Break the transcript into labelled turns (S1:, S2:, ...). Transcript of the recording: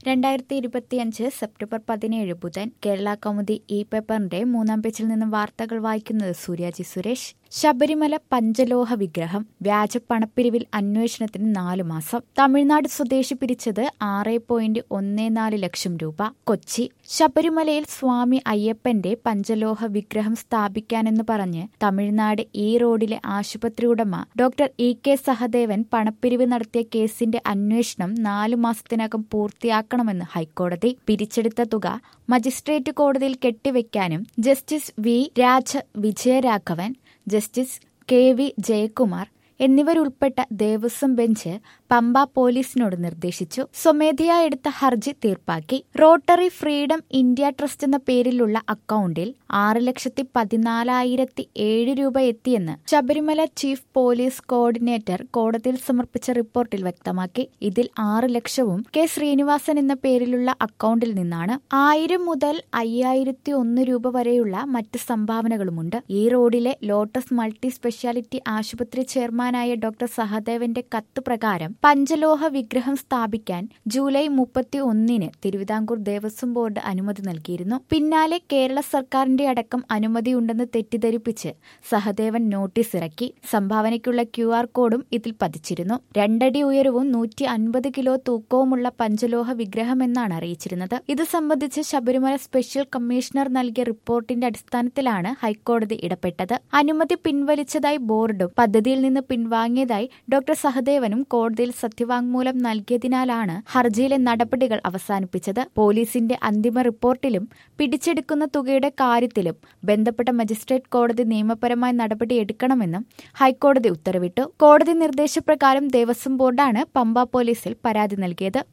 S1: രണ്ടായിരത്തി ഇരുപത്തിയഞ്ച് സെപ്റ്റംബർ പതിനേഴ് ബുധൻ കേരള കൗമുദി ഇ പേപ്പറിന്റെ മൂന്നാം പേജിൽ നിന്നും വാർത്തകൾ വായിക്കുന്നത് സൂര്യാജി സുരേഷ് ശബരിമല പഞ്ചലോഹ വിഗ്രഹം വ്യാജ പണപ്പിരിവിൽ അന്വേഷണത്തിന് നാലു മാസം തമിഴ്നാട് സ്വദേശി പിരിച്ചത് ആറ് പോയിന്റ് ഒന്ന് നാല് ലക്ഷം രൂപ കൊച്ചി ശബരിമലയിൽ സ്വാമി അയ്യപ്പന്റെ പഞ്ചലോഹ വിഗ്രഹം സ്ഥാപിക്കാനെന്ന് പറഞ്ഞ് തമിഴ്നാട് ഈ റോഡിലെ ആശുപത്രി ഉടമ ഡോക്ടർ ഇ കെ സഹദേവൻ പണപ്പിരിവ് നടത്തിയ കേസിന്റെ അന്വേഷണം നാലു മാസത്തിനകം പൂർത്തിയാക്കണമെന്ന് ഹൈക്കോടതി പിരിച്ചെടുത്ത തുക മജിസ്ട്രേറ്റ് കോടതിയിൽ കെട്ടിവെക്കാനും justice V Raja Vijayaraghavan justice K V Jayakumar എന്നിവരുൾപ്പെട്ട ദേവസ്വം ബെഞ്ച് പമ്പ പോലീസിനോട് നിർദ്ദേശിച്ചു സ്വമേധയാ എടുത്ത ഹർജി തീർപ്പാക്കി റോട്ടറി ഫ്രീഡം ഇന്ത്യ ട്രസ്റ്റ് എന്ന പേരിലുള്ള അക്കൗണ്ടിൽ ആറ് ലക്ഷത്തി പതിനാലായിരത്തി ഏഴ് രൂപ എത്തിയെന്ന് ശബരിമല ചീഫ് പോലീസ് കോർഡിനേറ്റർ കോടതിയിൽ സമർപ്പിച്ച റിപ്പോർട്ടിൽ വ്യക്തമാക്കി ഇതിൽ ആറ് ലക്ഷവും കെ ശ്രീനിവാസൻ എന്ന പേരിലുള്ള അക്കൗണ്ടിൽ നിന്നാണ് ആയിരം മുതൽ അയ്യായിരത്തി ഒന്ന് രൂപ വരെയുള്ള മറ്റ് സംഭാവനകളുമുണ്ട് ഈ റോഡിലെ ലോട്ടസ് മൾട്ടി സ്പെഷ്യാലിറ്റി ആശുപത്രി ചെയർമാനായ ഡോക്ടർ സഹദേവന്റെ കത്ത് പ്രകാരം പഞ്ചലോഹ വിഗ്രഹം സ്ഥാപിക്കാൻ ജൂലൈ മുപ്പത്തി ഒന്നിന് തിരുവിതാംകൂർ ദേവസ്വം ബോർഡ് അനുമതി നൽകിയിരുന്നു പിന്നാലെ കേരള സർക്കാരിന്റെ അടക്കം അനുമതിയുണ്ടെന്ന് തെറ്റിദ്ധരിപ്പിച്ച് സഹദേവൻ നോട്ടീസ് ഇറക്കി സംഭാവനയ്ക്കുള്ള ക്യു ആർ കോഡും ഇതിൽ പതിച്ചിരുന്നു രണ്ടടി ഉയരവും നൂറ്റി അൻപത് കിലോ തൂക്കവുമുള്ള പഞ്ചലോഹ വിഗ്രഹമെന്നാണ് അറിയിച്ചിരുന്നത് ഇത് സംബന്ധിച്ച് ശബരിമല സ്പെഷ്യൽ കമ്മീഷണർ നൽകിയ റിപ്പോർട്ടിന്റെ അടിസ്ഥാനത്തിലാണ് ഹൈക്കോടതി ഇടപെട്ടത് അനുമതി പിൻവലിച്ചതായി ബോർഡും പദ്ധതിയിൽ നിന്ന് പിൻവാങ്ങിയതായി ഡോക്ടർ സഹദേവനും കോടതിയിൽ സത്യവാങ്മൂലം നൽകിയതിനാലാണ് ഹർജിയിലെ നടപടികൾ അവസാനിപ്പിച്ചത് പോലീസിന്റെ അന്തിമ റിപ്പോർട്ടിലും പിടിച്ചെടുക്കുന്ന തുകയുടെ കാര്യത്തിലും ബന്ധപ്പെട്ട മജിസ്ട്രേറ്റ് കോടതി നിയമപരമായ നടപടിയെടുക്കണമെന്നും ഹൈക്കോടതി ഉത്തരവിട്ടു കോടതി നിർദ്ദേശപ്രകാരം ദേവസ്വം ബോർഡാണ് പമ്പ പോലീസിൽ പരാതി നൽകിയത്